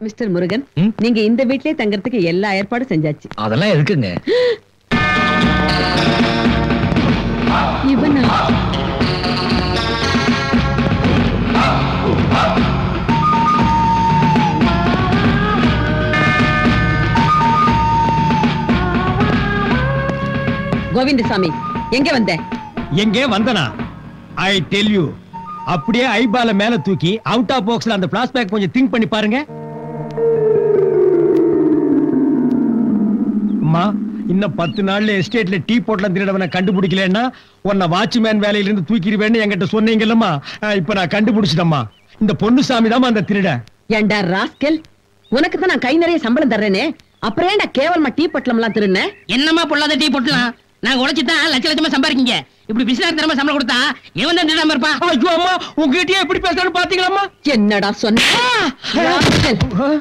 Mister Murugan ம்? நீங்க இந்த வீட்லயே தங்கறதுக்கு எல்லா ஏற்பாடும் செஞ்சாச்சு அதெல்லாம் இருக்குங்க இவனா கோவிந்தசாமி எங்க வந்த எங்கே வந்தனா ஐ டெல் யூ அப்படியே ஐபால மேல தூக்கி அவுட் ஆஃப் பாக்ஸ்ல அந்த பிளாஸ்பேக் கொஞ்சம் திங்க் பண்ணி பாருங்க அம்மா இன்னும் பத்து நாள்ல எஸ்டேட்ல டீ போட்ல திருடவனை கண்டுபிடிக்கலன்னா உன்னை வாட்ச்மேன் வேலையில இருந்து தூக்கிடுவேன்னு என்கிட்ட சொன்னீங்கல்லம்மா அஹ், இப்ப நான் கண்டுபிடிச்சிட்டம்மா இந்த பொன்னுசாமி தான் அந்த திருடன் ஏண்டா ராஸ்கல் உனக்கு தான் நான் கை நிறைய சம்பளம் தர்றேனே அப்புறம் ஏன்டா கேவலமா டீ பட்டலம் எல்லாம் திருண்ண என்னமா பொல்லாத டீ போட்டலாம் நாங்க உழைச்சு தான் லட்ச லட்சமா சம்பாதிக்கீங்க இப்படி பிசினஸ் தரமா சம்பளம் கொடுத்தா எவன் தான் திருடாம இருப்பான் ஐயோ அம்மா உங்ககிட்டயே எப்படி பேசுறான்னு பாத்தீங்களாம்மா என்னடா சொன்ன ராஸ்கல்.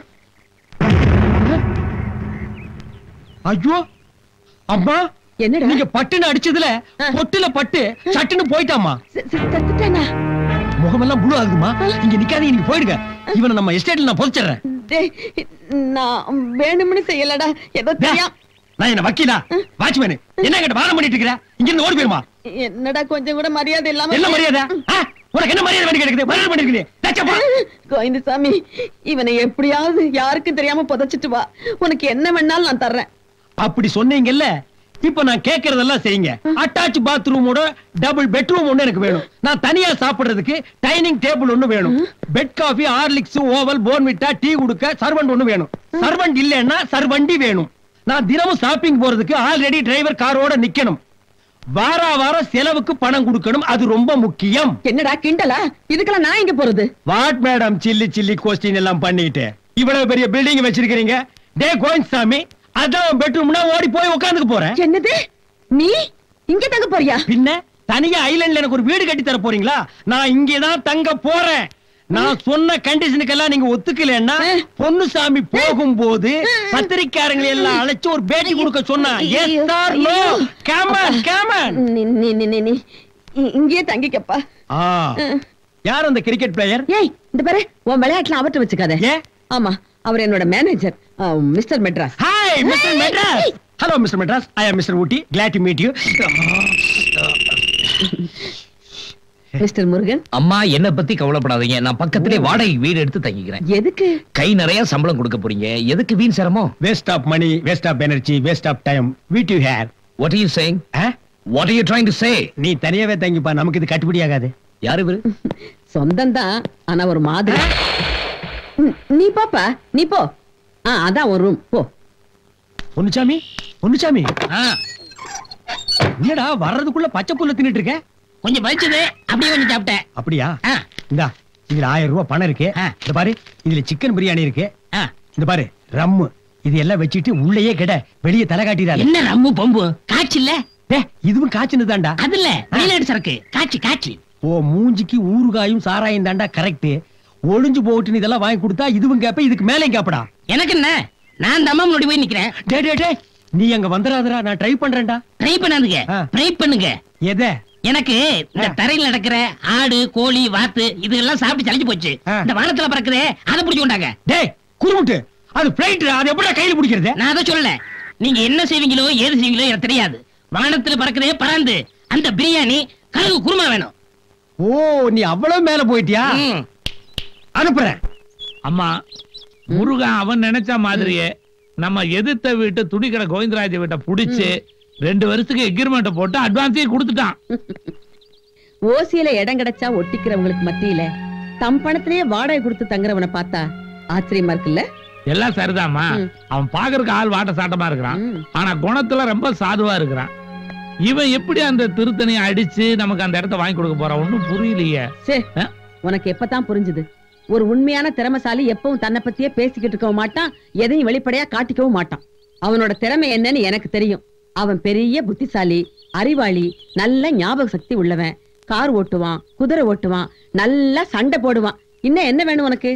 ஐயோ அம்மா என்னடா நீங்க பட்டுன்னு அடிச்சதுல ஆ. பொட்டுல பட்டு சட்டுன்னு போயிட்டாமா செ- செ- செத்துட்டானா? முகமெல்லாம் புழு ஆகுதுமா இங்க நிக்காதீங்க நீங்க போயிடுங்க இவனை நம்ம எஸ்டேட்ல நான் புதைச்சிடுறேன் டேய், நான் வேணும்னு செய்யலடா ஏதோ தெரியா நான் என்ன வக்கீலா வாட்ச்மேன் என்ன கிட்ட வாரம் பண்ணிட்டு இருக்கிற இங்க இருந்து ஓடி போயிருமா என்னடா கொஞ்சம் கூட மரியாதை இல்லாம என்ன மரியாதை ஆ? உனக்கு என்ன மரியாதை வேண்டி கிடக்குது மரியாதை பண்ணிருக்குது தச்சப்பா கோவிந்தசாமி இவனை எப்படியாவது யாருக்கும் தெரியாம புதைச்சிட்டு வா உனக்கு என்ன வேணாலும் நான் தர்றேன் அப்படி சொன்னீங்கல்ல இப்ப நான் கேக்குறதெல்லாம் செய்யுங்க அட்டாச் பாத்ரூமோட டபுள் பெட்ரூம் ஒண்ணு எனக்கு வேணும் நான் தனியா சாப்பிடுறதுக்கு டைனிங் டேபிள் ஒண்ணு வேணும் bed coffee Horlicks Oval Bournvita tea குடுக்க சர்வெண்ட் ஒண்ணு வேணும் சர்வெண்ட் இல்லைன்னா சர்வண்டி வேணும் நான் தினமும் ஷாப்பிங் போறதுக்கு ஆல்ரெடி டிரைவர் காரோட நிக்கணும் வார வாரம் செலவுக்கு பணம் கொடுக்கணும் அது ரொம்ப முக்கியம் என்னடா கிண்டலா இதுக்கெல்லாம் நான் எங்க போறது what madam silly silly question எல்லாம் பண்ணிட்டு இவ்வளவு பெரிய பில்டிங் வச்சிருக்கீங்க டே கோயின்சாமி அதான் பெட்ரூம்னா ஓடி போய் உட்காந்துக்க போறேன் என்னது நீ இங்க தங்க போறியா பின்ன தனியா ஐலண்ட்ல எனக்கு ஒரு வீடு கட்டி தர போறீங்களா நான் இங்கதான் தங்க போறேன் நான் சொன்ன கண்டிஷனுக்கெல்லாம் நீங்க ஒத்துக்கலன்னா பொன்னுசாமி போகும்போது பத்திரிக்காரங்களை எல்லாம் அழைச்சு ஒரு பேட்டி கொடுக்க சொன்னா yes sir no come on come on நீ நீ நீ நீ நீ இ- இங்கேயே தங்கிக்கப்பா யார் அந்த கிரிக்கெட் பிளேயர் ஏய் இந்த பாரு உன் விளையாட்டுல அவற்றை வச்சுக்காத ஏன் ஆமா அவர் என்னோட manager mister Madras hi mister Madras hello mister Madras I am mister Ooty glad to meet you mister Murugan அம்மா என்ன பத்தி கவலைப்படாதீங்க நான் பக்கத்திலே வாடகை வீடு எடுத்து தங்கிக்கிறேன் எதுக்கு கை நிறைய சம்பளம் கொடுக்க போறீங்க எதுக்கு வீண் சிரமம் waste of money waste of energy waste of time would you hear what you saying what you trying to say நீ தனியாவே தங்கிப்பா நமக்கு இது கட்டுப்படி ஆகாது யாரு இவரு சொந்தம் தான் ஆனா ஒரு மாதிரி ம், நீ பாப்பா நீ போ ஆ அதான் ஒரு ரூம் போ பொன்னுச்சாமி பொன்னுச்சாமி என்னடா வர்றதுக்குள்ள பச்சை புல்ல தின்னுட்டு இருக்க கொஞ்சம் பறிச்சது அப்படியே கொஞ்சம் சாப்பிட்டேன் அப்படியா ஆ, இந்தா இதுல ஆயிரம் ரூபாய் பணம் இருக்கு ஆ. இந்த பாரு இதுல சிக்கன் பிரியாணி இருக்கு ஆ. இந்த பாரு ரம்மு இது எல்லாம் வச்சுட்டு உள்ளேயே கெட வெளியே தலை காட்டிடாது என்ன ரம்மு பம்பு காய்ச்சி இல்ல இதுவும் காய்ச்சினது தாண்டா அது இல்ல வெளிநாடு சரக்கு காய்ச்சி காய்ச்சி ஓ மூஞ்சிக்கு ஊறுகாயும் சாராயம் தாண்டா கரெக்ட் ஒளிஞ்சு போட்டுன்னு இதெல்லாம் வாங்கி கொடுத்தா இதுவும் கேப்ப இதுக்கு மேலேயும் கேப்படா எனக்கு என்ன நான் தம்மா முன்னாடி போய் நிக்கிறேன் டே டே டே நீ அங்க வந்துடாதடா நான் ட்ரை பண்றேன்டா ட்ரை பண்ணாதுங்க ஆ. ட்ரை பண்ணுங்க எத எனக்கு இந்த ஆ. தரையில் நடக்கிற ஆடு கோழி வாத்து இதெல்லாம் சாப்பிட்டு சளைச்சு போச்சு ஆ. இந்த வானத்துல பறக்குதே அதை புடிச்சு கொண்டாங்க டேய் குருமுட்டு அது பிளைட் அது எப்படி கையில பிடிக்கிறது நான் அதை சொல்லல நீங்க என்ன செய்வீங்களோ ஏது செய்வீங்களோ எனக்கு தெரியாது வானத்துல பறக்குதே பறந்து அந்த பிரியாணி கழுகு குருமா வேணும் ஓ நீ அவ்வளவு மேல போயிட்டியா ம். அனுப்புறேன் அம்மா முருகன் அவன் நினைச்ச மாதிரியே நம்ம எதிர்த்த வீட்டு துணிக்கடை கோவிந்தராஜ வீட்டை புடிச்சு ரெண்டு வருஷத்துக்கு எக்ரிமெண்ட் போட்டு அட்வான்ஸையும் கொடுத்துட்டான் ஓசியில இடம் கிடைச்சா ஒட்டிக்கிறவங்களுக்கு மத்தியில தம் பணத்திலேயே வாடகை கொடுத்து தங்குறவனை பார்த்தா ஆச்சரியமா இருக்குல்ல எல்லாம் சரிதாம்மா ம். அவன் பாக்குறதுக்கு ஆள் வாட்ட சாட்டமா இருக்கிறான் ம். ஆனா குணத்துல ரொம்ப சாதுவா இருக்கிறான் இவன் எப்படி அந்த திருத்தணியை அடிச்சு நமக்கு அந்த இடத்த வாங்கி கொடுக்க போறான் ஒண்ணும் புரியலையே சே ஆ? உனக்கு எப்பதான் புரிஞ்சுது ஒரு உண்மையான திறமைசாலி எப்பவும் தன்னை பத்தியே பேசிக்கிட்டு இருக்கவும் மாட்டான் எதையும் வெளிப்படையா காட்டிக்கவும் மாட்டான் அவனோட திறமை என்னன்னு எனக்கு தெரியும் அவன் பெரிய புத்திசாலி அறிவாளி நல்ல ஞாபக சக்தி உள்ளவன் கார் ஓட்டுவான் குதிரை ஓட்டுவான் நல்லா சண்டை போடுவான் இன்னும் என்ன வேணும் உனக்கு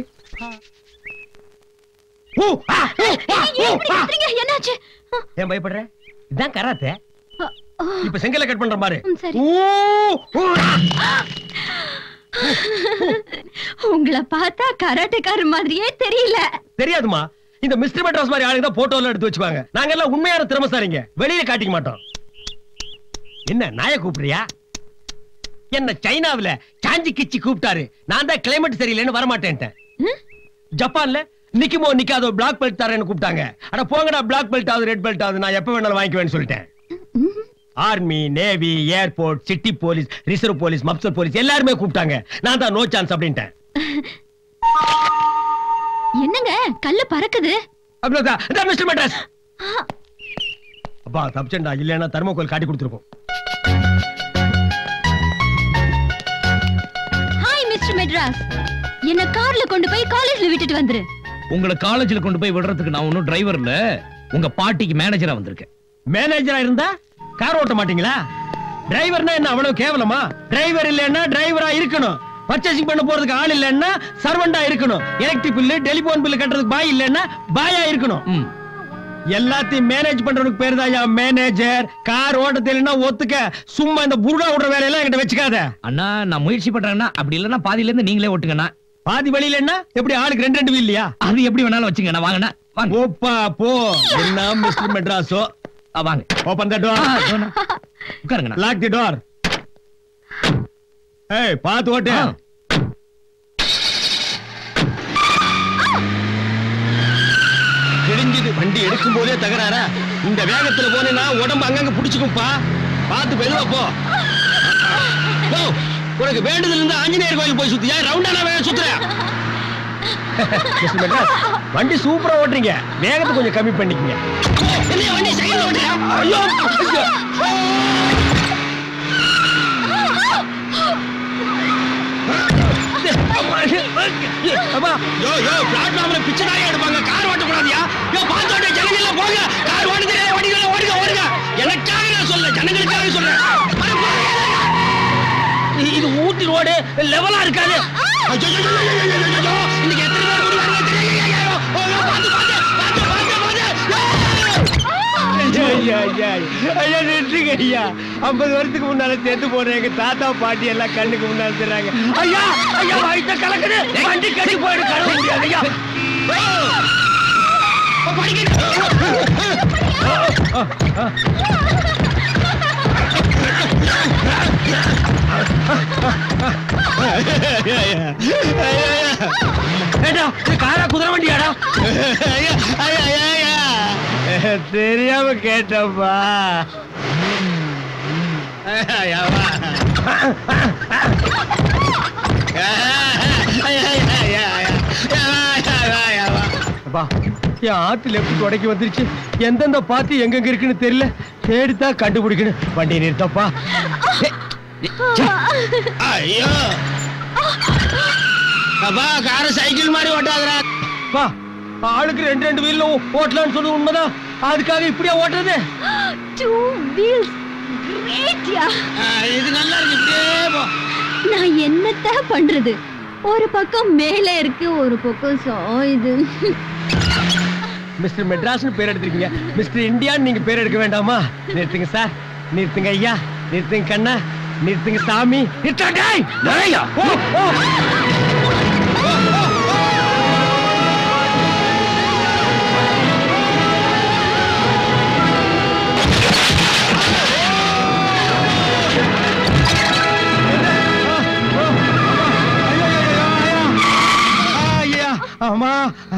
ஓ, ஆ, ஓ, ஆ, ஓ, ஆ. என்னாச்சு ஏன் பயப்படுற இதான் கராத்தே இப்ப செங்கல கட் பண்ற பாரு ம், சரி. ஓ, ஓ, ஆ. உங்களை பார்த்தா கராட்டக்காரர் மாதிரியே தெரியல தெரியாதுமா இந்த மிஸ்டர் மெட்ராஸ் மாதிரி ஆளுங்க தான் போட்டோல எடுத்து வச்சுப்பாங்க நாங்க எல்லாம் உண்மையான திறமசாலிங்க வெளியில காட்டிக்க மாட்டோம் என்ன நாய கூப்பிடுறியா என்ன சைனாவுல சாஞ்சி கிச்சி கூப்பிட்டாரு நான் தான் கிளைமேட் சரியில்லைன்னு வரமாட்டேன்ட்டேன் ஜப்பான்ல நிக்குமோ நிக்காதோ பிளாக் பெல்ட் தரேன்னு கூப்பிட்டாங்க அட போங்கடா பிளாக் பெல்ட் ஆகுது ரெட் பெல்ட் ஆகுது நான் எப்ப வேணாலும் வாங்கிக்குவேன்னு சொல்லிட்டேன் army navy airport city police reserve police mofussil police எல்லாருமே கூப்பிட்டாங்க நான் தான் நோ சான்ஸ் அப்படின்ட்டேன் என்னங்க கல்லு பறக்குது அவ்வளவுதான் இதான் மிஸ்டர் மெட்ராஸ் அப்பா தப்பிச்சண்டா இல்லைன்னா தர்மோகோல் காட்டி கொடுத்துருப்போம் ஹாய் மிஸ்டர் மெட்ராஸ் என்ன கார்ல கொண்டு போய் காலேஜ்ல விட்டுட்டு வந்துரு உங்களை காலேஜ்ல கொண்டு போய் விடுறதுக்கு நான் ஒன்னும் டிரைவர் இல்ல உங்க பாட்டிக்கு மேனேஜரா வந்திருக்கேன் மேனேஜரா இருந்தா கார் ஓட்ட மாட்டீங்களா டிரைவர்னா என்ன அவ்வளவு கேவலமா டிரைவர் இல்லைன்னா டிரைவரா இருக்கணும் பர்ச்சேசிங் பண்ண போறதுக்கு ஆள் இல்லைன்னா சர்வெண்டா இருக்கணும் எலக்ட்ரிக் பில்லு டெலிபோன் பில்லு கட்டுறதுக்கு பாய் இல்லைன்னா பாயா இருக்கணும் ம். எல்லாத்தையும் மேனேஜ் பண்றதுக்கு பேர் தான் மேனேஜர் கார் ஓட்ட தெரியலன்னா ஒத்துக்க சும்மா இந்த புருடா விடுற வேலையெல்லாம் என்கிட்ட வச்சுக்காத அண்ணா நான் முயற்சி பண்றேன்னா அப்படி இல்லைன்னா பாதியில இருந்து நீங்களே ஓட்டுங்கண்ணா பாதி வழியில என்ன எப்படி ஆளுக்கு ரெண்டு ரெண்டு இல்லையா அது எப்படி வேணாலும் வச்சுங்கண்ணா வாங்கண்ணா வாங்க போப்பா போ என்ன மிஸ்டர் மெட்ராஸோ ஆ, வாங்க ஓபன் த ஆ, டோர் இதோண்ணா. உட்காருங்கண்ணா லாக் தி டோர் ஏய் பாத்து ஓட்டு ஆ. கிழிஞ்சுது வண்டி எடுக்கும் போதே தகராறா இந்த வேகத்துல போனேன்னா உடம்பு அங்கங்க புடிச்சுக்கும்பா பார்த்து மெதுவா போ போ. உனக்கு வேண்டுதல் இருந்தா ஆஞ்சநேயர் கோயில் போய் சுத்தியா ரவுண்டானா வேக சுத்துற மிஸ்டர் மெட்ராஸ், வண்டி சூப்பரா ஓட்டுறீங்க வேகத்தை கொஞ்சம் கம்மி பண்ணிக்கங்க வண்டி சைடுல ஓட்டுறியா ஐயோ அப்பா யோ யோ பிளாட்ஃபார்ம்ல பிச்சை நாயா எடுப்பாங்க கார் ஓட்ட கூடாதியா யோ பாத்து ஓட்ட ஜனங்க எல்லாம் போங்க கார் ஓட்ட தெரியாத ஓடிங்க ஓடுங்க ஓடுங்க எனக்காக நான் சொல்ல ஜனங்களுக்காக சொல்றேன் அட போங்க. இ- இது ஊட்டி ரோடு லெவலா இருக்காது ஐயோ, ஐயோ, ஐயோ, ஐயோ, ஐயோ, ஐயோ, ஐயோ. இன்னைக்கு எத்தனை பேர் குடிக்கிறாங்க தெரியாது. ஐயோ, ஐயோ, ஐயோ, பாத்து, பாத்து, பாத்து, பாத்து, பாத்து. ஐயா, ஐயா, ஐயா. ஐயா, நிறுத்துங்க ஐயா. 50 வருஷத்துக்கு முன்னால செத்து போன எங்க தாத்தா பாட்டி எல்லாம் கண்ணுக்கு முன்னால தெரிறாங்க ஐயா ஐயா வயித்த கலக்குது வண்டி கட்டி போயிடு கழுவ முடியாது ஐயா ஏடா இது காரா குதிரை வண்டியாடா தெரியாம கேட்டப்பா அப்பா என் ஆத்து லெப்ட் தொடக்கி வந்துருச்சு எந்தெந்த பாத்து எங்கெங்க இருக்குன்னு தெரியல தேடித்தான் கண்டுபிடிக்கணும் வண்டி நிறுத்தப்பா ஐயோ அப்பா கார சைக்கிள் மாதிரி ஓட்டாதடா பா ஆளுக்கு ரெண்டு ரெண்டு வீல்ல ஓட்டலாம்னு சொல்றது உண்மைதான் அதுக்காக இப்படியா ஓட்டுறது டூ வீல்ஸ் கிரேட்யா இது நல்லா இருக்கு இப்படியே போ நான் என்னத்த பண்றது ஒரு பக்கம் மேலே இருக்கு ஒரு பக்கம் சாயுது மிஸ்டர் மெட்ராஸ்னு பேர் எடுத்திருக்கீங்க மிஸ்டர் இந்தியான்னு நீங்க பேர் எடுக்க வேண்டாமா நிறுத்துங்க சார் நிறுத்துங்க ஐயா நிறுத்துங்க கண்ணா நிறுத்துங்க சாமி நிறுத்தா டேய் நிறையா ஓ ஓ ஐயா அம்மா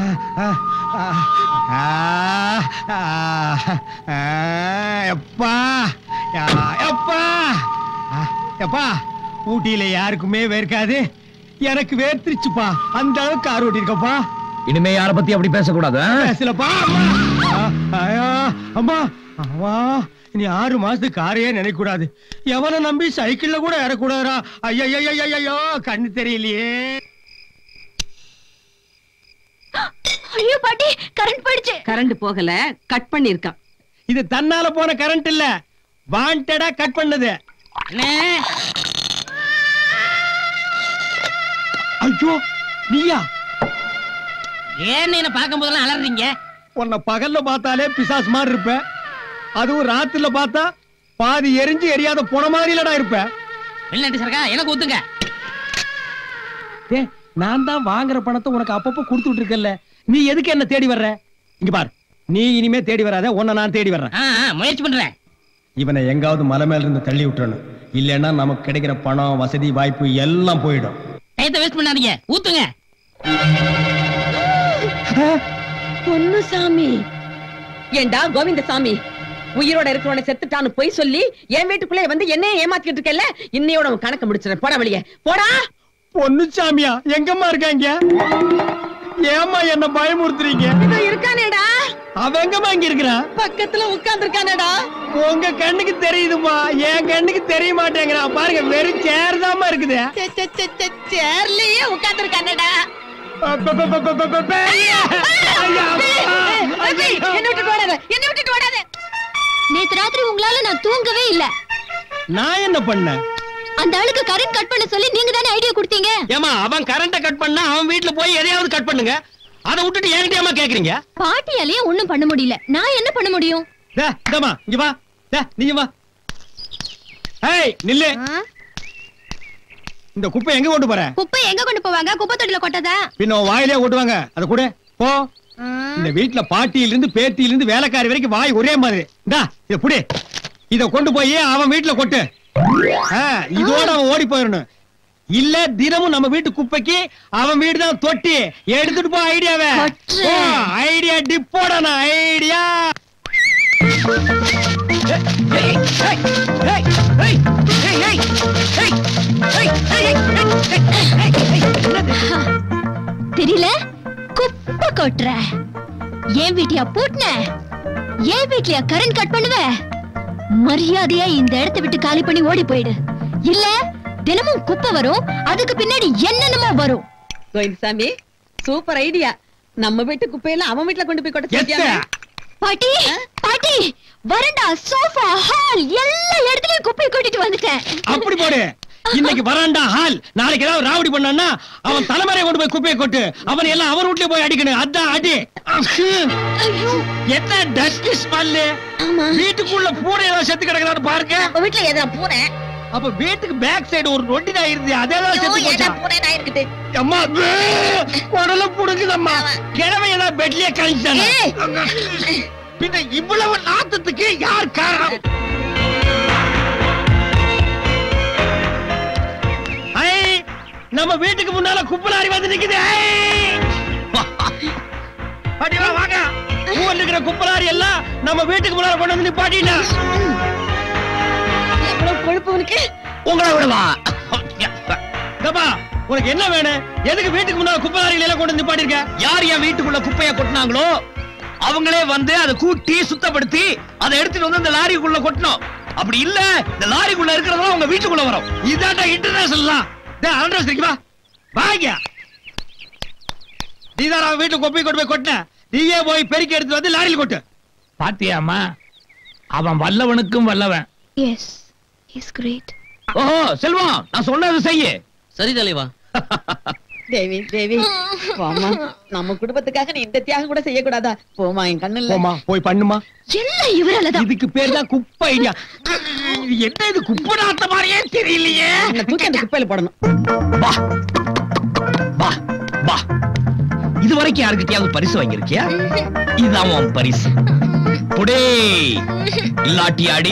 எப்பா எப்பா எப்பா ஊட்டியில யாருக்குமே வேர்க்காது எனக்கு வேர்த்திருச்சுப்பா அந்த அளவுக்கு கார் ஓட்டிருக்கப்பா இனிமே யார பத்தி அப்படி பேசக்கூடாது ஆ? பேசலப்பா அம்மா ஆ, ஐயா, அம்மா அம்மா நீ ஆறு மாசத்துக்கு காரையே நினைக்க கூடாது எவனை நம்பி சைக்கிள்ல கூட ஏறக்கூடாதுடா ஐயோ கண்ணு தெரியலையே ஐயோ பாட்டி கரண்ட் போயிடுச்சு கரண்ட் போகல கட் பண்ணிருக்கான் இது தன்னால போன கரண்ட் இல்ல வாண்டடா கட் பண்ணது அண்ணே ஐயோ நீயா ஏன்னு என்ன பார்க்கும் போதெல்லாம் அலறீங்க உன்னை பகல்ல பார்த்தாலே பிசாஸ் மாதிரி இருப்ப அதுவும் ராத்திரில பார்த்தா பாதி எரிஞ்சு எரியாத போன மாதிரி இல்லடா இருப்ப வெளிநாட்டு சரக்கா எனக்கு ஊத்துங்க டேய், நான் தான் வாங்குற பணத்தை உனக்கு அப்பப்போ கொடுத்துட்டு இருக்கேன்ல நீ எதுக்கு என்ன தேடி வர்ற இங்க பார் நீ இனிமே தேடி வராத உன்னை நான் தேடி வர்றேன் ஆ, ஆ, முயற்சி பண்றேன் இவனை எங்காவது மலை மேல இருந்து தள்ளி விட்டுறணும் இல்லைன்னா நமக்கு கிடைக்கிற பணம் வசதி வாய்ப்பு எல்லாம் போயிடும் டயத்தை வேஸ்ட் பண்ணாதீங்க ஊத்துங்க பொன்னுசாமி ஏண்டா கோவிந்தசாமி உயிரோட இருக்கிறவனை செத்துட்டான்னு போய் சொல்லி என் வீட்டுக்குள்ளே வந்து என்னைய ஏமாத்திட்டு இருக்கல இன்னையோட உன் கணக்கு முடிச்சிடறேன் போடா வெளியே போடா பொண்ணுச்சாமியா எங்கம்மா இருக்காங்க ஏமா என்ன பயமுறுத்துறீங்க இதோ இருக்கானேடா அவன் எங்கம்மா இங்க இருக்கிறான் பக்கத்துல உட்கார்ந்துருக்கானேடா உங்க கண்ணுக்கு தெரியுதுமா என் கண்ணுக்கு தெரிய மாட்டேங்கிறான் பாருங்க வெறும் சேர் தாமா இருக்குது சேர்லயே உட்கார்ந்துருக்கானேடா என்ன விட்டுட்டு ஓடாத என்ன விட்டுட்டு ஓடாத நேத்து ராத்திரி உங்களால நான் தூங்கவே இல்ல நான் என்ன பண்ணேன் அந்த ஆளுக்கு கரண்ட் கட் பண்ண சொல்லி நீங்க தானே ஐடியா கொடுத்தீங்க ஏமா அவன் கரண்ட கட் பண்ணா அவன் வீட்டுல போய் எதையாவது கட் பண்ணுங்க அதை விட்டுட்டு என்கிட்டயாமா கேக்குறீங்க பாட்டியாலேயே ஒண்ணும் பண்ண முடியல நான் என்ன பண்ண முடியும் டே, இந்தாம்மா, இங்க வா டே, நீங்க வா ஏய் நில்லு ஆ? இந்த குப்பை எங்க கொண்டு போற குப்பை எங்க கொண்டு போவாங்க குப்பை தொட்டில கொட்டதா பின்ன உன் வாயிலே ஓட்டுவாங்க அத கூட போ இந்த வீட்டுல பாட்டியில இருந்து பேத்தியில இருந்து வேலைக்காரி வரைக்கும் வாய் ஒரே மாதிரி இந்தா இத புடி இத கொண்டு போய் அவன் வீட்டுல கொட்டு ஆ, இதோட அவன் ஓடி போயிடணும் இல்ல தினமும் நம்ம வீட்டு குப்பைக்கு அவன் வீடு தான் தொட்டி எடுத்துட்டு போ ஐடியாவை கொட்டுறேன். ஐடியா டிப்போட ஐடியா தெரியல குப்பை கொட்டுற என் வீட்டையா பூட்டின என் வீட்லயா கரண்ட் கட் பண்ணுவ மரியாதையா இந்த இடத்தை விட்டு காலி பண்ணி ஓடி போயிடு இல்ல தினமும் குப்பை வரும் அதுக்கு பின்னாடி என்னென்னமோ வரும் கோவிந்தசாமி சூப்பர் ஐடியா நம்ம வீட்டு குப்பையெல்லாம் அவன் வீட்டுல கொண்டு போய் கொட்ட சொல்லிட்டியாமே? பாட்டி பாட்டி வரண்டா சோஃபா ஹால் எல்லா இடத்துலயும் குப்பையை கொட்டிட்டு வந்துட்டேன் அப்படி போடு இன்னைக்கு வராண்டா ஹால் நாளைக்கு ஏதாவது ராவடி பண்ணான்னா அவன் தலைமறையை கொண்டு போய் குப்பையை கொட்டு அவன் எல்லாம் அவர் வீட்லயே போய் அடிக்கணும் அதான் அடி ஐயோ என்ன டஸ்ட் ஸ்மெல்லு வீட்டுக்குள்ள பூனை ஏதாவது செத்து கிடக்குறான்னு பாருங்க நம்ம வீட்டுல எதா பூனை அப்ப வீட்டுக்கு பேக் சைடு ஒரு நொண்டி தான் இருந்து அதேதான் செத்து ஏதா போச்சா பூனை நான் இருக்குது அம்மா உடல புடுங்குதம்மா கிழமை எல்லாம் பெட்லயே கழிச்சாங்க ஏய். பின்ன இவ்வளவு நாத்தத்துக்கு யார் காரணம் ஐ, நம்ம வீட்டுக்கு முன்னால குப்பலாரி வந்து நிக்குது ஐ! பாட்டி வா, வாங்க ஊர்ல இருக்கிற குப்பலாரி எல்லாம் நம்ம வீட்டுக்கு முன்னால கொண்டு வந்து நிப்பாட்டினா எவ்வளவு கொழுப்பு உனக்கு உங்களை விடுவா தப்பா உனக்கு என்ன வேணும் எதுக்கு வீட்டுக்கு முன்னால குப்பலாரிகள் எல்லாம் கொண்டு வந்து நிப்பாட்டிருக்க யார் என் வீட்டுக்குள்ள குப்பைய கொட்டினாங்களோ அவங்களே வந்து அதை கூட்டி சுத்தப்படுத்தி அதை எடுத்துட்டு வந்து இந்த லாரிக்குள்ள கொட்டணும் அப்படி இல்ல இந்த லாரிக்குள்ள இருக்கிறதெல்லாம் உங்க வீட்டுக்குள்ள வரும் இதாண்டா இன்டர்நேஷனல் டேய் அட்ரஸ் தெரியுமா வாங்க நீதான் அவன் வீட்டுல கொப்பை கொண்டு போய் கொட்டின நீயே போய் பெருக்கி எடுத்து வந்து லாரியில் கொட்டு பாத்தியாமா அவன் வல்லவனுக்கும் வல்லவன் எஸ் இஸ் கிரேட் ஓஹோ செல்வம் நான் சொன்னது செய்யு சரி தலைவா தேவி தேவி போமா நம்ம குடும்பத்துக்காக நீ இந்த தியாகம் கூட செய்யக்கூடாதா போமா என் கண்ணு இல்ல போமா போய் பண்ணுமா எல்லாம் இவராலதான் இதுக்கு பேர் தான் குப்பை ஐடியா இது என்ன இது குப்பை நாத்த மாதிரியே தெரியலையே உன்னை தூக்கி அந்த குப்பையில போடணும் வா வா வா இது வரைக்கும் யாருக்கிட்டயாவது பரிசு வாங்கியிருக்கியா இதுதான் உன் பரிசு புடே இல்லாட்டி அடி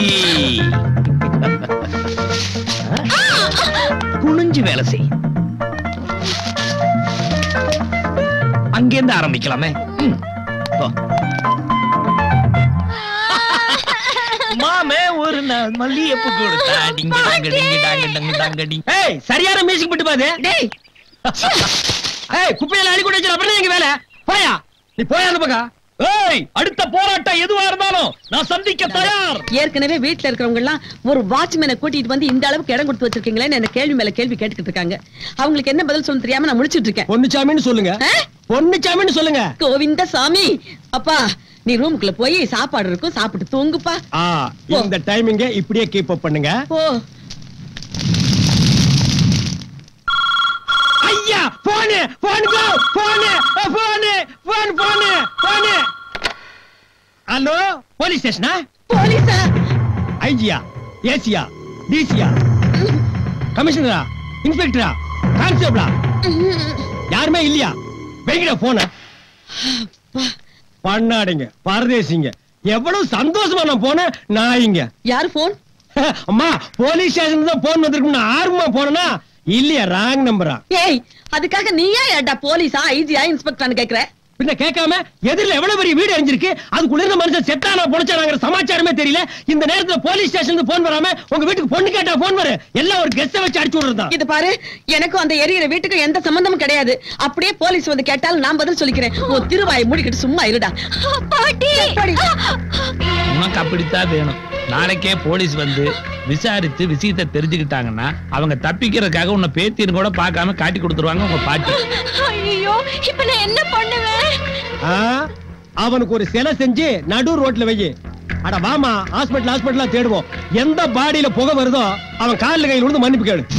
குனிஞ்சு வேலை செய் அங்கேருந்து ஆரம்பிக்கலாமே ம், போ. மாமே ஒரு நாள் மல்லிகைப்பூ கொடுத்தா டிங்க டாங்க டிங்க டாங்க டங்க டாங்க டிங் ஏய் சரியான மியூசிக் போட்டு பாது டேய் ஏய் குப்பையில அள்ளி கொண்டு வச்சு அப்புறம் எங்க வேலை போயா நீ போயா அந்த பக்கம் ஏய் அடுத்த போராட்டம் எதுவா இருந்தாலும் நான் சந்திக்க தயார் ஏற்கனவே வீட்ல இருக்கிறவங்க எல்லாம் ஒரு வாட்ச்மேனை கூட்டிட்டு வந்து இந்த அளவுக்கு இடம் கொடுத்து வச்சிருக்கீங்களேன்னு என்ன கேள்வி மேல கேள்வி கேட்டுக்கிட்டு இருக்காங்க அவங்களுக்கு என்ன பதில் சொல்ல தெரியாம நான் முடிச்சிட்டு இருக்கேன் பொன்னுச்சாமின்னு சொல்லுங்க ஆ? பொன்னுச்சாமின்னு சொல்லுங்க கோவிந்த சாமி அப்பா நீ ரூமுக்குள்ள போய் சாப்பாடு இருக்கும் சாப்பிட்டு தூங்குப்பா ஆ இந்த டைமிங்க இப்படியே கீப் அப் பண்ணுங்க போ ஐயா phone phone go phone phone phone phone phone hello police ஸ்டேஷனா போலீஸா ஐஜியா ஏசியா டிசியா கமிஷனரா இன்ஸ்பெக்டரா கான்ஸ்டபிளா யாருமே இல்லையா வைக்கிற போன பண்ணாடிங்க பரதேசிங்க எவ்வளவு சந்தோஷமா நான் போனேன் நாயிங்க யாரு போன் அம்மா போலீஸ் ஸ்டேஷன் தான் போன் வந்திருக்கும் நான் ஆர்வமா போனேனா இல்லையா ராங் நம்பரா ஏய் அதுக்காக நீயா ஏன்டா போலீஸா ஐஜியா இன்ஸ்பெக்டர்னு கேக்குற பின்ன கேட்காம எதிரில எவ்வளவு பெரிய வீடு அடைஞ்சிருக்கு அதுக்குள்ள இருந்த மனுஷன் செத்தானா பொழைச்சானாங்கிற சமாச்சாரமே தெரியல இந்த நேரத்துல போலீஸ் ஸ்டேஷன்ல போன் வராம உங்க வீட்டுக்கு பொண்ணு கேட்டா போன் வர எல்லாம் ஒரு கெஸ்ட வச்சு அடிச்சு விடுறதா இது பாரு எனக்கும் அந்த எரியிற வீட்டுக்கும் எந்த சம்பந்தமும் கிடையாது அப்படியே போலீஸ் வந்து கேட்டாலும் நான் பதில் சொல்லிக்கிறேன் உன் திருவாயை மூடிக்கிட்டு சும்மா இருடா பாட்டி எப்படி? உனக்கு அப்படித்தான் வேணும் நாளைக்கே போலீஸ் வந்து விசாரிச்சு விஷயத்தை தெரிஞ்சுக்கிட்டாங்கன்னா அவங்க தப்பிக்கிறதுக்காக உன்னை பேத்தின்னு கூட பார்க்காம காட்டி கொடுத்துருவாங்க உங்க பாட்டி ஐயோ இப்ப நான் என்ன பண்ணுவேன் ஆ? அவனுக்கு ஒரு சிலை செஞ்சு நடு ரோட்ல வை அட வாமா ஹாஸ்பிடல் ஹாஸ்பிடலா தேடுவோம் எந்த பாடியில புகை வருதோ அவன் கால்ல கையில விழுந்து மன்னிப்பு கேளு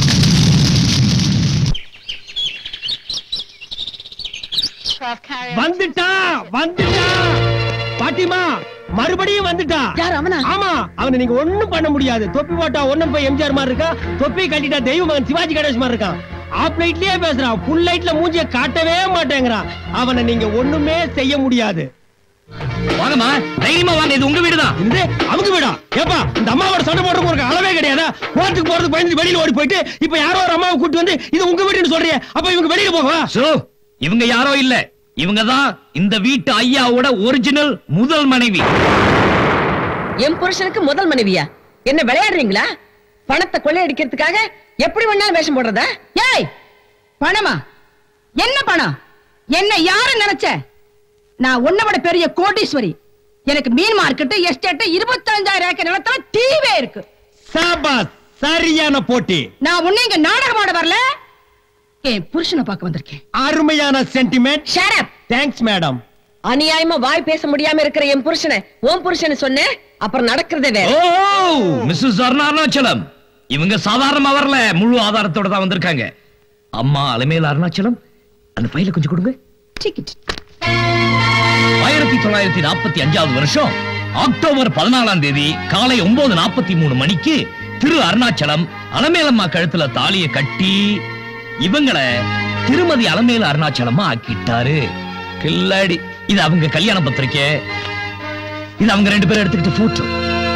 வந்துட்டா வந்துட்டா பாட்டிமா மறுபடியும் வந்துட்டா யார் அவனா ஆமா அவனை நீங்க ஒண்ணும் பண்ண முடியாது தொப்பி போட்டா ஒண்ணும் போய் எம்ஜிஆர் மாதிரி இருக்கான் தொப்பி கட்டிட்டா தெய்வ மகன் சிவாஜி கணேஷ் மாதிரி இருக்கான் ஆஃப் லைட்லயே பேசுறான் ஃபுல் லைட்ல மூஞ்சிய காட்டவே மாட்டேங்கிறான் அவனை நீங்க ஒண்ணுமே செய்ய முடியாது வாங்கம்மா தைரியமா வாங்க இது உங்க வீடுதான் இந்த அவங்க வீடா ஏப்பா இந்த அம்மாவோட சண்டை போடுறதுக்கு ஒரு அளவே கிடையாதா கோர்ட்டுக்கு போறதுக்கு பயந்து வெளியில ஓடி போயிட்டு இப்ப யாரோ ஒரு அம்மாவை கூட்டி வந்து இது உங்க வீடுன்னு சொல்றியே அப்ப இவங்க வெளியில போகவா சோ இவங்க யாரோ இல்ல இவங்க தான் இந்த வீட்டு ஐயாவோட ஒரிஜினல் முதல் மனைவி என் புருஷனுக்கு முதல் மனைவியா என்ன விளையாடுறீங்களா பணத்தை கொள்ளையடிக்கிறதுக்காக எப்படி வேணாலும் வேஷம் போடுறதா ஏய் பணமா என்ன பணம் என்ன யாரு நினைச்ச நான் உன்னை விட பெரிய கோடீஸ்வரி எனக்கு மீன் மார்க்கெட் எஸ்டேட் இருபத்தஞ்சாயிரம் ஏக்கர் நிலத்துல தீவே இருக்கு சாபாஸ் சரியான போட்டி நான் உன்னை இங்க நாடகம் ஆட வரல என் புருஷனை பார்க்க வந்திருக்கேன் அருமையான sentiment Shut up. Thanks madam அநியாயமா வாய் பேச முடியாம இருக்கிற என் புருஷனை உன் புருஷனை சொன்னேன் அப்புறம் நடக்கிறதே வேற ஓ மிஸ்ஸஸ் அருணாச்சலம் இவங்க சாதாரணமா வரல முழு ஆதாரத்தோட தான் வந்திருக்காங்க அம்மா அலமேல் அருணாச்சலம் அந்த ஃபைல கொஞ்சம் கொடுங்க டிக்கெட் ஆயிரத்தி தொள்ளாயிரத்தி நாற்பத்தி அஞ்சாவது வருஷம் அக்டோபர் பதினாலாம் தேதி காலை ஒன்பது நாற்பத்தி மூணு மணிக்கு திரு அருணாச்சலம் அலமேலம்மா கழுத்துல தாலிய கட்டி இவங்களை திருமதி அலமேல அருணாச்சலமா ஆக்கிட்டாரு கில்லாடி இது அவங்க கல்யாண பத்திரிக்கை இது அவங்க ரெண்டு பேரும் எடுத்துக்கிட்டு போட்டோ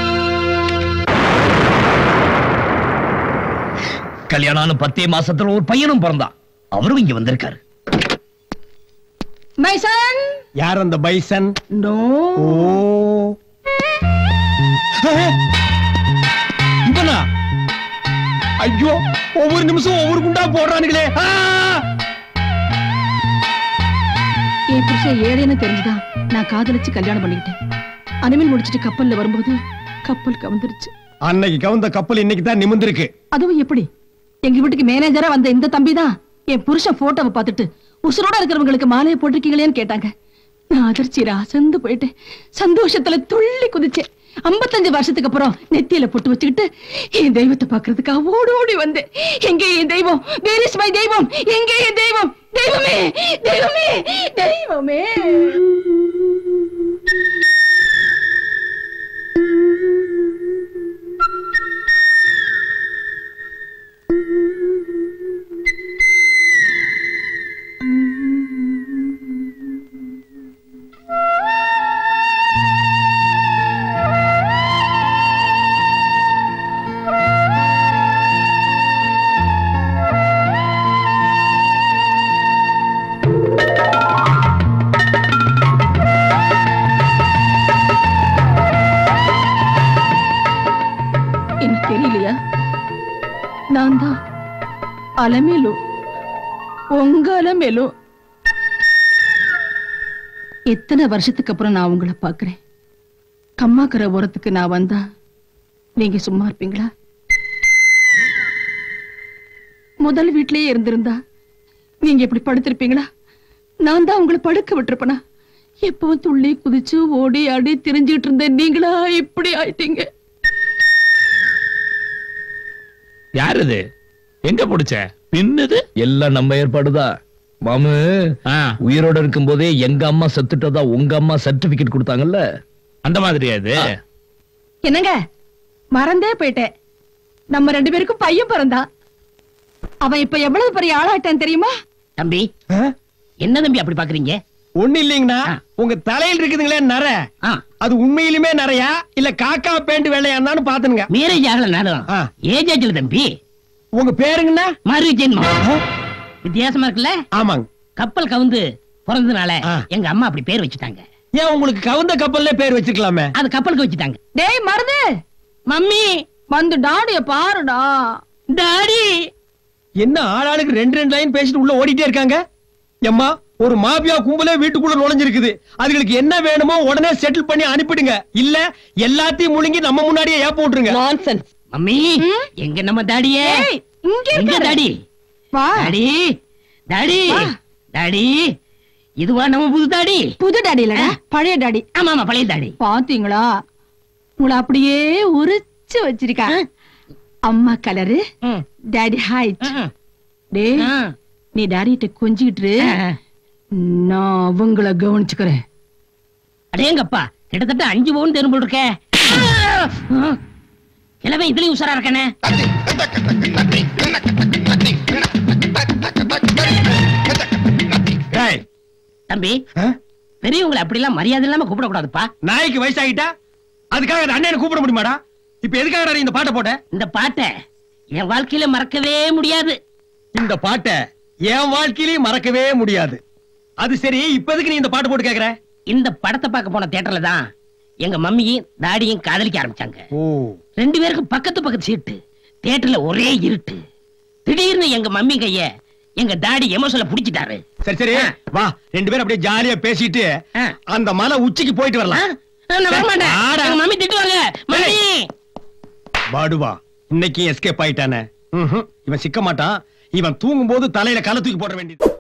கல்யாணம் ஆன பத்தே மாசத்துல ஒரு பையனும் பிறந்தான் அவரும் இங்க வந்திருக்காரு மைசன் யார் அந்த பைசன் நோ ஓ இவனா ஐயோ ஒவ்வொரு நிமிஷம் ஒவ்வொரு குண்டா போடுறானுங்களே ஆ! என் புருஷன் ஏழைன்னு தெரிஞ்சுதான் நான் காதலிச்சு கல்யாணம் பண்ணிக்கிட்டேன் அனிமல் முடிச்சிட்டு கப்பல்ல வரும்போது கப்பல் கவுந்துருச்சு அன்னைக்கு கவுந்த கப்பல் இன்னைக்கு தான் நிமிர்ந்திருக்கு அதுவும் எப்படி எங்க வீட்டுக்கு மேனேஜரா வந்த இந்த தம்பி தான் என் புருஷன் போட்டோவை பார்த்துட்டு உசுரோட இருக்கிறவங்களுக்கு மாலையை போட்டிருக்கீங்களேன்னு கேட்டாங்க நான் அதிர்ச்சியில அசந்து போயிட்டேன் சந்தோஷத்துல துள்ளி குதிச்சேன் 55 வருஷத்துக்கு அப்புறம் நெத்தியில பொட்டு வச்சுக்கிட்டு என் தெய்வத்தை பாக்குறதுக்காக ஓடி ஓடி வந்தேன் எங்கே என் தெய்வம் வேர் இஸ் மை தெய்வம் எங்கே என் தெய்வம் தெய்வமே தெய்வமே தெய்வமே எனக்கு தெரியலையா நான் தான் அலமேலு உங்க அலமேலு எத்தனை வருஷத்துக்கு அப்புறம் நான் உங்களை பாக்குறேன் கம்மாக்கரை ஓரத்துக்கு நான் வந்தா நீங்க சும்மா இருப்பீங்களா முதல் வீட்லயே இருந்திருந்தா நீங்க இப்படி படுத்திருப்பீங்களா நான் தான் உங்களை படுக்க விட்டுருப்பனா எப்பவும் துள்ளி குதிச்சு ஓடி ஆடி திரிஞ்சிட்டு இருந்தேன் நீங்களா இப்படி ஆயிட்டீங்க யார் இது எங்க பிடிச்ச பின்னுது எல்லாம் நம்ம ஏற்பாடுதான் மாமு ஆ, உயிரோட இருக்கும் போதே எங்க அம்மா செத்துட்டதா உங்க அம்மா சர்டிபிகேட் கொடுத்தாங்கல்ல அந்த மாதிரியா இது என்னங்க மறந்தே போயிட்டேன் நம்ம ரெண்டு பேருக்கும் பையன் பிறந்தா அவன் இப்ப எவ்வளவு பெரிய ஆளாட்டான் தெரியுமா தம்பி ஆ? என்ன தம்பி அப்படி பாக்குறீங்க ஒண்ணு இல்லைங்கண்ணா ஆ. உங்க தலையில் இருக்குதுங்களே நர ஆ, அது உண்மையிலுமே நரையா இல்ல காக்கா பேண்ட் வெள்ளையான்னு பாத்துனுங்க மேரேஜ் ஆகல நானும் ஆ. ஏஜ் ஆச்சுல தம்பி உங்க பேருங்கண்ணா மறு ஜென்மம் ஆ? வித்தியாசமா இருக்குல்ல ஆமாங்க கப்பல் கவுந்து பிறந்ததுனால ஆ. எங்க அம்மா அப்படி பேர் வச்சுட்டாங்க ஏன் உங்களுக்கு கவுந்த கப்பல்ல பேர் வச்சிருக்கலாமே அது கப்பலுக்கு வச்சுட்டாங்க டேய் மருது மம்மி வந்து டாடிய பாருடா டாடி என்ன ஆளாளுக்கு ரெண்டு ரெண்டு லைன் பேசிட்டு உள்ள ஓடிட்டே இருக்காங்க எம்மா ஒரு மாபியா கும்பலே வீட்டுக்குள்ள நுழைஞ்சிருக்குது அதுகளுக்கு என்ன வேணுமோ உடனே செட்டில் பண்ணி அனுப்பிடுங்க இல்ல எல்லாத்தையும் முழுங்கி நம்ம முன்னாடியே ஏப்ப விட்டுருங்க நான்சென்ஸ் மம்மி எங்க நம்ம டாடியே ஏய், இங்க எங்க இருக்காரு. டாடி வா டாடி டாடி வா. டாடி இதுவா நம்ம புது டாடி புது டாடி இல்லடா பழைய டாடி ஆமா ஆமா பழைய டாடி பாத்தீங்களா உங்களை அப்படியே உரிச்சு வச்சிருக்கா அம்மா கலரு ம், டாடி ஹைட் ம், டேய் ம். நீ டாடிட்ட கொஞ்சிக்கிட்டு இரு. ஆ. நான் அவங்கள கவனிச்சுக்கிறேன் அடேங்கப்பா கிட்டத்தட்ட அஞ்சு பவுன் தெரும் போல் இருக்க கிழமை இதுலயும் உஷாரா இருக்கானே ஏய், தம்பி ஆ? பெரியவங்களை அப்படிலாம் மரியாதை இல்லாம கூப்பிடக்கூடாதுப்பா நாய்க்கு வயசாகிட்டா அதுக்காக அந்த அண்ணனை கூப்பிட முடியுமாடா இப்ப எதுக்காக நீ இந்த பாட்டை போட்ட இந்த பாட்டை என் வாழ்க்கையில மறக்கவே முடியாது இந்த பாட்டை என் வாழ்க்கையிலயும் மறக்கவே முடியாது அது சரி இப்ப எதுக்கு நீ இந்த பாட்டு போட்டு கேக்குற இந்த படத்தை பார்க்க போன தியேட்டர்ல தான் எங்க மம்மியும் டாடியும் காதலிக்க ஆரம்பிச்சாங்க ஓ ரெண்டு பேருக்கும் பக்கத்து பக்கத்து சீட்டு தியேட்டர்ல ஒரே இருட்டு திடீர்னு எங்க மம்மி கைய எங்க டாடி எமோஷன்ல புடிச்சிட்டாரு சரி சரி ஆ. வா ரெண்டு பேரும் அப்படியே ஜாலியா பேசிட்டு ஆ. அந்த மலை உச்சிக்கு போயிட்டு ஆ, வரலாம் நான் வரமாட்டேன் வாடா. எங்க மம்மி திட்டுவாங்க மம்மி பாடுவா இன்னைக்கு எஸ்கேப் ஆயிட்டானே ம்ஹும். இவன் சிக்க மாட்டான் இவன் தூங்கும் போது தலையில கலை தூக்கி போட வேண்டியது